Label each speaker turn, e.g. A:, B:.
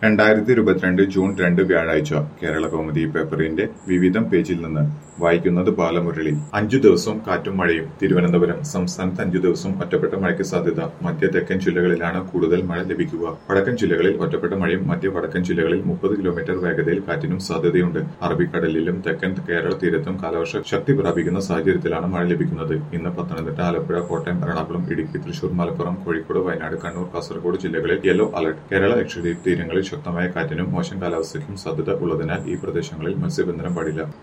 A: രണ്ടായിരത്തി ഇരുപത്തിരണ്ട് ജൂൺ രണ്ട് വ്യാഴാഴ്ച കേരള കൗമുദി പേപ്പറിന്റെ വിവിധം പേജിൽ നിന്ന് വായിക്കുന്നത് ബാലമുരളി അഞ്ചു ദിവസവും കാറ്റും മഴയും തിരുവനന്തപുരം സംസ്ഥാനത്ത് അഞ്ചു ദിവസം ഒറ്റപ്പെട്ട മഴയ്ക്ക് സാധ്യത മധ്യ തെക്കൻ ജില്ലകളിലാണ് കൂടുതൽ മഴ ലഭിക്കുക വടക്കൻ ജില്ലകളിൽ ഒറ്റപ്പെട്ട മഴയും മധ്യ വടക്കൻ ജില്ലകളിൽ മുപ്പത് കിലോമീറ്റർ വേഗതയിൽ കാറ്റിനും സാധ്യതയുണ്ട് അറബിക്കടലിലും തെക്കൻ കേരള തീരത്തും കാലവർഷം ശക്തി പ്രാപിക്കുന്ന സാഹചര്യത്തിലാണ് മഴ ലഭിക്കുന്നത് ഇന്ന് പത്തനംതിട്ട ആലപ്പുഴ കോട്ടയം എറണാകുളം ഇടുക്കി തൃശൂർ മലപ്പുറം കോഴിക്കോട് വയനാട് കണ്ണൂർ കാസർഗോഡ് ജില്ലകളിൽ യെല്ലോ അലർട്ട് കേരള ലക്ഷദ്വീപ് തീരങ്ങളിൽ ശക്തമായ കാറ്റിനും മോശം കാലാവസ്ഥയ്ക്കും സാധ്യത ഉള്ളതിനാൽ ഈ പ്രദേശങ്ങളിൽ മത്സ്യബന്ധനം പാടില്ല